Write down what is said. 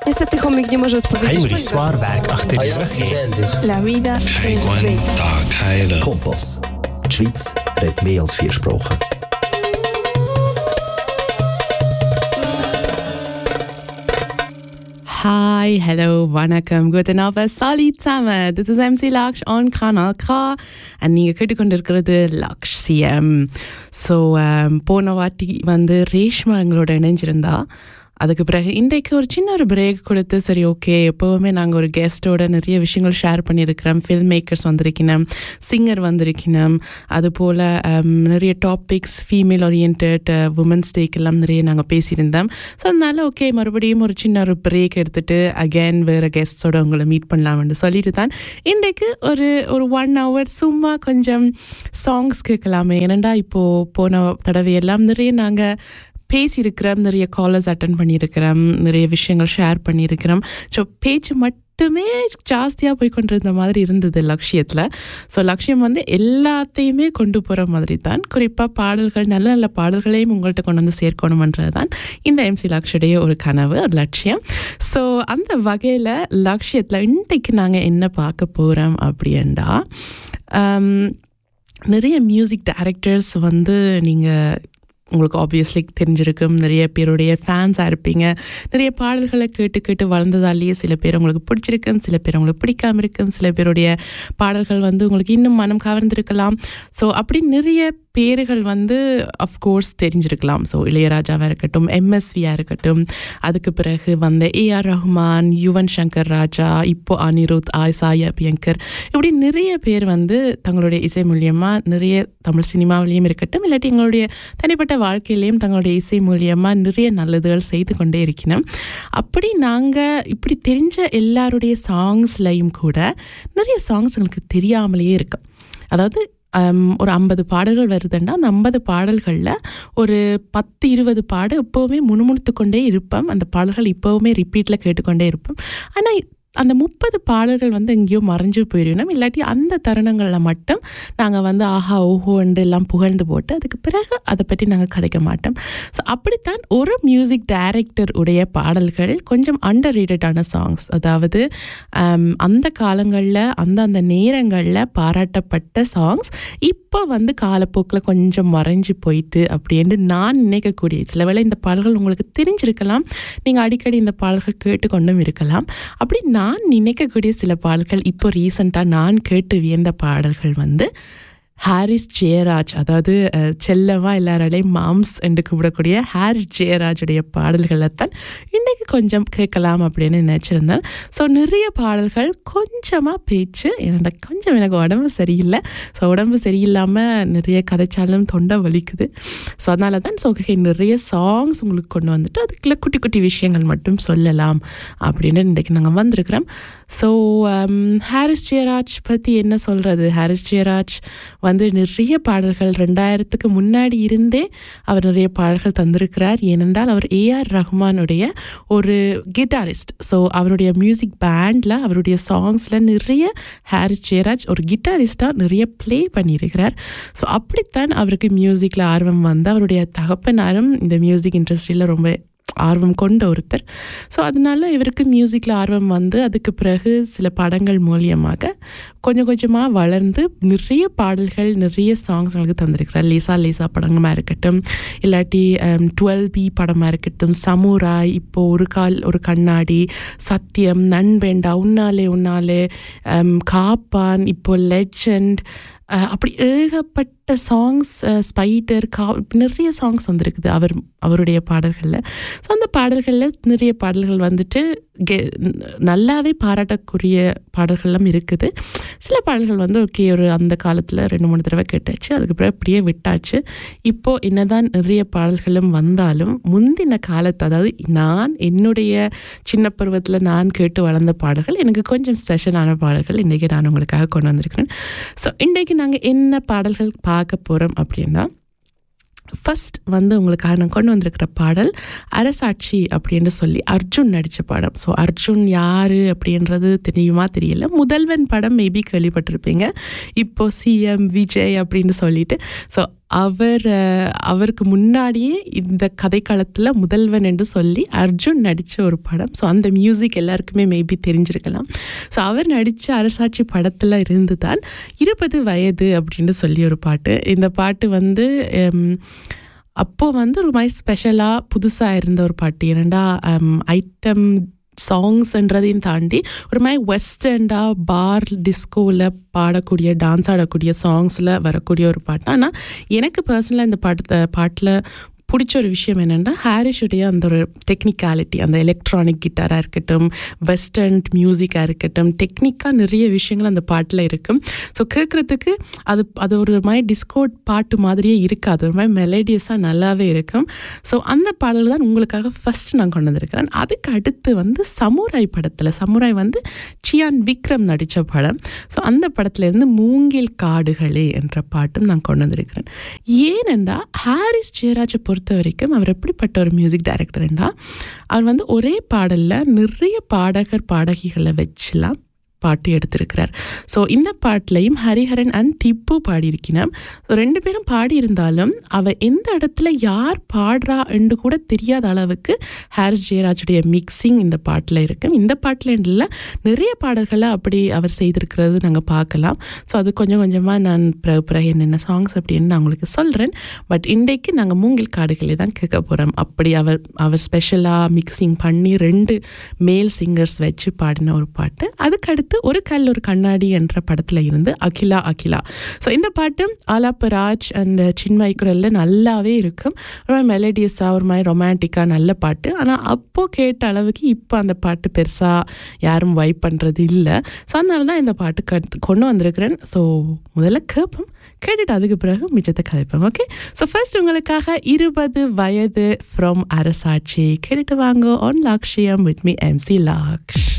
Niestety chomik nie może odpowiedzieć, Heinrich ponieważ Zwaarwerk achter die rug in. La vida es Kein bella. Tag heilen. Kompass. Die Schweiz redet mehr als vier Sprachen. Hi, hello, வணக்கம் guten Abend, salut zusammen. Das ist MC Laksh on Kanal K. And நீங்க கேட்டுக்கொண்டிருக்கிறது லக்ஷ்யம் so போன வாட்டி வந்து ரேஷ்மா எங்களோட இணைஞ்சிருந்தா அதுக்கு பிறகு இன்றைக்கு ஒரு சின்ன ஒரு பிரேக் கொடுத்து சரி ஓகே எப்போவுமே நாங்கள் ஒரு கெஸ்ட்டோட நிறைய விஷயங்கள் ஷேர் பண்ணியிருக்கிறோம் ஃபில்ம் மேக்கர்ஸ் வந்திருக்கணும் சிங்கர் வந்திருக்கணும் அதுபோல் நிறைய டாபிக்ஸ் ஃபீமேல் ஓரியன்ட் உமன்ஸ் டேக்கெல்லாம் நிறைய நாங்கள் பேசியிருந்தோம் ஸோ அதனால ஓகே மறுபடியும் ஒரு சின்ன ஒரு பிரேக் எடுத்துட்டு அகைன் வேறு கெஸ்ட்ஸோட உங்களை மீட் பண்ணலாம்னு சொல்லிட்டு தான் இன்றைக்கு ஒரு ஒரு ஒன் ஹவர் சும்மா கொஞ்சம் சாங்ஸ் கேட்கலாமே ஏனண்டா இப்போது போன தடவையெல்லாம் நிறைய நாங்கள் பேசியிருக்கிறோம் நிறைய காலர்ஸ் அட்டன் பண்ணியிருக்கிறோம் நிறைய விஷயங்கள் ஷேர் பண்ணியிருக்கிறோம் ஸோ பேச்சு மட்டுமே ஜாஸ்தியாக போய் கொண்டிருந்த மாதிரி இருந்தது லட்சியத்தில் ஸோ லட்சியம் வந்து எல்லாத்தையுமே கொண்டு போகிற மாதிரி தான் குறிப்பாக பாடல்கள் நல்ல நல்ல பாடல்களையும் உங்கள்கிட்ட கொண்டு வந்து சேர்க்கணுமன்றது தான் இந்த எம்சி லக்ஷுடைய ஒரு கனவு ஒரு லட்சியம் ஸோ அந்த வகையில் லட்சியத்தில் இன்றைக்கு நாங்கள் என்ன பார்க்க போகிறோம் அப்படின்டா ஆம், நிறைய மியூசிக் டைரக்டர்ஸ் வந்து நீங்கள் உங்களுக்கு ஆப்வியஸ்லி தெரிஞ்சிருக்கும் நிறைய பேருடைய ஃபேன்ஸாக இருப்பீங்க நிறைய பாடல்களை கேட்டு கேட்டு வளர்ந்ததாலேயே சில பேர் உங்களுக்கு பிடிச்சிருக்கும் சில பேர் உங்களுக்கு பிடிக்காம இருக்கும் சில பேருடைய பாடல்கள் வந்து உங்களுக்கு இன்னும் மனம் கவர்ந்திருக்கலாம் ஸோ அப்படி நிறைய பேர்கள் வந்து அஃப்கோர்ஸ் தெரிஞ்சிருக்கலாம் ஸோ இளையராஜாவாக இருக்கட்டும் எம்எஸ்வியாக இருக்கட்டும் அதுக்கு பிறகு வந்த ஏஆர் ரஹ்மான் யுவன் சங்கர் ராஜா இப்போ அனிருத் ஆய் சாய் அபியங்கர் இப்படி நிறைய பேர் வந்து தங்களுடைய இசை மூலியமாக நிறைய தமிழ் சினிமாவிலையும் இருக்கட்டும் இல்லாட்டி எங்களுடைய தனிப்பட்ட வாழ்க்கையிலையும் தங்களுடைய இசை மூலியமாக நிறைய நல்லதுகள் செய்து கொண்டே இருக்கணும் அப்படி நாங்கள் இப்படி தெரிஞ்ச எல்லாருடைய சாங்ஸ்லையும் கூட நிறைய சாங்ஸ் எங்களுக்கு தெரியாமலேயே இருக்கு அதாவது ஹம், ஒரு ஐம்பது பாடல்கள் வருதுன்னா அந்த ஐம்பது பாடல்களில் ஒரு பத்து இருபது பாடு எப்போவுமே முணுமுணுத்து கொண்டே இருப்போம் அந்த பாடல்கள் இப்போவுமே ரிப்பீட்டில் கேட்டுக்கொண்டே இருப்போம் ஆனால் அந்த முப்பது பாடல்கள் வந்து எங்கேயோ மறைஞ்சு போயிடணும் இல்லாட்டி அந்த தருணங்களில் மட்டும் நாங்கள் வந்து ஆஹா ஓஹோண்டு எல்லாம் புகழ்ந்து போட்டு அதுக்கு பிறகு அதை பற்றி நாங்கள் கதைக்க மாட்டோம் ஸோ அப்படித்தான் ஒரு மியூசிக் டைரக்டர் உடைய பாடல்கள் கொஞ்சம் அண்டர் ரேட்டடான சாங்ஸ் அதாவது ஹம், அந்த காலங்களில் அந்த அந்த நேரங்களில் பாராட்டப்பட்ட சாங்ஸ் இப்போ வந்து காலப்போக்கில் கொஞ்சம் மறைஞ்சு போயிட்டு அப்படின்னு நான் நினைக்கக்கூடிய சில வேளை இந்த பாடல்கள் உங்களுக்கு தெரிஞ்சிருக்கலாம் நீங்கள் அடிக்கடி இந்த பாடல்கள் கேட்டுக்கொண்டும் இருக்கலாம் அப்படி நான் நினைக்கக்கூடிய சில பாடல்கள் இப்போ ரீசண்டாக நான் கேட்டு வியந்த பாடல்கள் வந்து ஹாரிஸ் ஜெயராஜ் அதாவது அஹ், செல்லமா எல்லாராலையும் மாம்ஸ் என்று கூப்பிடக்கூடிய ஹாரிஸ் ஜெயராஜுடைய பாடல்களை தான் இன்றைக்கு கொஞ்சம் கேட்கலாம் அப்படின்னு நினச்சிருந்தேன் ஸோ நிறைய பாடல்கள் கொஞ்சமாக பேச்சு என்னோட கொஞ்சம் எனக்கு உடம்பு சரியில்லை ஸோ உடம்பு சரியில்லாமல் நிறைய கதைச்சாலும் தொண்டை வலிக்குது ஸோ அதனால தான் ஸோ நிறைய சாங்ஸ் உங்களுக்கு கொண்டு வந்துட்டு அதுக்குள்ள குட்டி குட்டி விஷயங்கள் மட்டும் சொல்லலாம் அப்படின்னு இன்றைக்கு நாங்கள் வந்திருக்கிறோம் ஸோ ஹாரிஸ் ஜெயராஜ் பற்றி என்ன சொல்கிறது ஹாரிஸ் ஜெயராஜ் வந்து நிறைய பாடல்கள் ரெண்டாயிரத்துக்கு முன்னாடி இருந்தே அவர் நிறைய பாடல்கள் தந்திருக்கிறார் ஏனென்றால் அவர் ஏஆர் ரஹ்மானுடைய ஒரு கிட்டாரிஸ்ட் ஸோ அவருடைய மியூசிக் பேண்டில் அவருடைய சாங்ஸில் நிறைய ஹாரிஸ் ஜெயராஜ் ஒரு கிட்டாரிஸ்டாக நிறைய ப்ளே பண்ணியிருக்கிறார் ஸோ அப்படித்தான் அவருக்கு மியூசிக்கில் ஆர்வம் வந்து அவருடைய தகப்பனாரும் இந்த மியூசிக் இண்டஸ்ட்ரியில் ரொம்ப ஆர்வம் கொண்ட ஒருத்தர் ஸோ அதனால இவருக்கு மியூசிக்கில் ஆர்வம் வந்து அதுக்கு பிறகு சில படங்கள் மூலியமாக கொஞ்சம் கொஞ்சமாக வளர்ந்து நிறைய பாடல்கள் நிறைய சாங்ஸ் எங்களுக்கு தந்திருக்கிறார் லேசா லேசா படங்கமாக இருக்கட்டும் இல்லாட்டி டுவெல் பி படமாக இருக்கட்டும் சமுராய் இப்போ ஒரு கால் ஒரு கண்ணாடி சத்தியம் நண்பேண்டா உன்னாலே உன்னாலே ஹம், காப்பான் இப்போ லெஜண்ட் அப்படி ஏகப்பட்ட சாங்ஸ் ஸ்பைட்டர் கா நிறைய சாங்ஸ் வந்திருக்குது அவர் அவருடைய பாடல்களில் ஸோ அந்த பாடல்களில் நிறைய பாடல்கள் வந்துட்டு கெ நல்லாவே பாராட்டக்கூடிய பாடல்கள்லாம் இருக்குது சில பாடல்கள் வந்து ஓகே ஒரு அந்த காலத்தில் ரெண்டு மூணு தடவை கேட்டாச்சு அதுக்கப்புறம் அப்படியே விட்டாச்சு இப்போது என்னதான் நிறைய பாடல்களும் வந்தாலும் முந்தின காலத்து அதாவது நான் என்னுடைய சின்ன பருவத்தில் நான் கேட்டு வளர்ந்த பாடல்கள் எனக்கு கொஞ்சம் ஸ்பெஷலான பாடல்கள் இன்றைக்கி நான் உங்களுக்காக கொண்டு வந்திருக்கிறேன் ஸோ இன்றைக்கு நாங்கள் என்ன பாடல்கள் பார்க்க போகிறோம் அப்படின்னா ஃபர்ஸ்ட் வந்து உங்களுக்காக நான் கொண்டு வந்திருக்கிற பாடல் அரசாட்சி அப்படின்னு சொல்லி அர்ஜுன் நடித்த படம் ஸோ அர்ஜுன் யார் அப்படின்றது தெரியுமா தெரியல முதல்வன் படம் மேபி கேள்விப்பட்டிருப்பீங்க இப்போ சிஎம் விஜய் அப்படின்னு சொல்லிட்டு ஸோ அவர் அஹ், அவருக்கு முன்னாடியே இந்த கதைக்களத்தில் முதல்வன் என்று சொல்லி அர்ஜுன் நடித்த ஒரு படம் ஸோ அந்த மியூசிக் எல்லாருக்குமே மேபி தெரிஞ்சிருக்கலாம் ஸோ அவர் நடித்த அரசாட்சி படத்தில் இருந்து தான் இருபது வயது அப்படின்னு சொல்லி ஒரு பாட்டு இந்த பாட்டு வந்து எம், அப்போ வந்து ஒரு மாதிரி ஸ்பெஷலாக புதுசாக இருந்த ஒரு பாட்டு ஏன்னா ஐட்டம் சாங்ஸ்ன்றதையும் தாண்டி ஒரு மாதிரி வெஸ்டர்ண்டாக பார் டிஸ்கோவில் பாடக்கூடிய டான்ஸ் ஆடக்கூடிய சாங்ஸில் வரக்கூடிய ஒரு பாட்டு ஆனால் எனக்கு பர்சனலாக இந்த பாட்டு பாட்டில் பிடிச்ச ஒரு விஷயம் என்னென்னா ஹாரிஷுடைய அந்த ஒரு டெக்னிக்காலிட்டி அந்த எலக்ட்ரானிக் கிட்டாராக இருக்கட்டும் வெஸ்டர்ன் மியூசிக்காக இருக்கட்டும் டெக்னிக்காக நிறைய விஷயங்கள் அந்த பாட்டில் இருக்கும் ஸோ கேட்குறதுக்கு அது அது ஒரு மாதிரி டிஸ்கோ பாட்டு மாதிரியே இருக்காது ஒரு மாதிரி மெலடியஸாக நல்லாவே இருக்கும் ஸோ அந்த பாடல் தான் உங்களுக்காக ஃபர்ஸ்ட் நான் கொண்டு வந்திருக்கிறேன் அதுக்கு அடுத்து வந்து சமுராய் படத்தில் சமுராய் வந்து சியான் விக்ரம் நடித்த படம் ஸோ அந்த படத்துல இருந்து மூங்கில் காடுகளே என்ற பாட்டும் நான் கொண்டு வந்திருக்கிறேன் ஏனென்றா ஹாரிஸ் ஜெயராஜை பொறுத்த வரைக்கும் அவர் எப்படிப்பட்ட ஒரு மியூசிக் டைரக்டர்ன்றா அவர் வந்து ஒரே பாடலில் நிறைய பாடகர் பாடகிகளை வச்சுலாம் பாட்டு எடுத்திருக்கிறார் ஸோ இந்த பாட்டிலையும் ஹரிஹரன் அண்ட் திப்பு பாடியிருக்கிறார் ஸோ ரெண்டு பேரும் பாடியிருந்தாலும் அவ எந்த இடத்துல யார் பாடுறா என்று கூட தெரியாத அளவுக்கு ஹாரிஸ் ஜெயராஜுடைய மிக்சிங் இந்த பாட்டில் இருக்கு இந்த பாட்டில் இல்லை நிறைய பாடல்களை அப்படி அவர் செய்திருக்கிறது நாங்கள் பார்க்கலாம் ஸோ அது கொஞ்சம் கொஞ்சமாக நான் பிறகு பிறகு என்னென்ன சாங்ஸ் அப்படின்னு நான் உங்களுக்கு சொல்கிறேன் பட் இன்றைக்கு நாங்கள் மூங்கில் காடுகளே தான் கேட்க போகிறோம் அப்படி அவர் அவர் ஸ்பெஷலாக மிக்சிங் பண்ணி ரெண்டு மேல் சிங்கர்ஸ் வச்சு பாடின ஒரு பாட்டு அதுக்கு அடுத்து ஒரு கல் ஒரு கண்ணாடி என்ற படத்தில் இருந்து அகிலா அகிலா ஸோ இந்த பாட்டு ஆலாப்பு ராஜ் அண்ட் சின்மய் குரலில் நல்லாவே இருக்கும் ரொம்ப மெலடியஸாக ஒரு மாதிரி ரொமான்டிக்காக நல்ல பாட்டு ஆனால் அப்போது கேட்ட அளவுக்கு இப்போ அந்த பாட்டு பெருசாக யாரும் வைப் பண்ணுறது இல்லை ஸோ அதனால தான் இந்த பாட்டு கட் கொண்டு வந்திருக்கிறேன் ஸோ முதல்ல கேட்போம் கேட்டுட்டு அதுக்கு பிறகு மிச்சத்தை கதைப்போம் ஓகே ஸோ ஃபர்ஸ்ட் உங்களுக்காக இருபது வயது ஃப்ரம் அரசாட்சி கேட்டுட்டு வாங்க on Lakshyam with me MC Laksh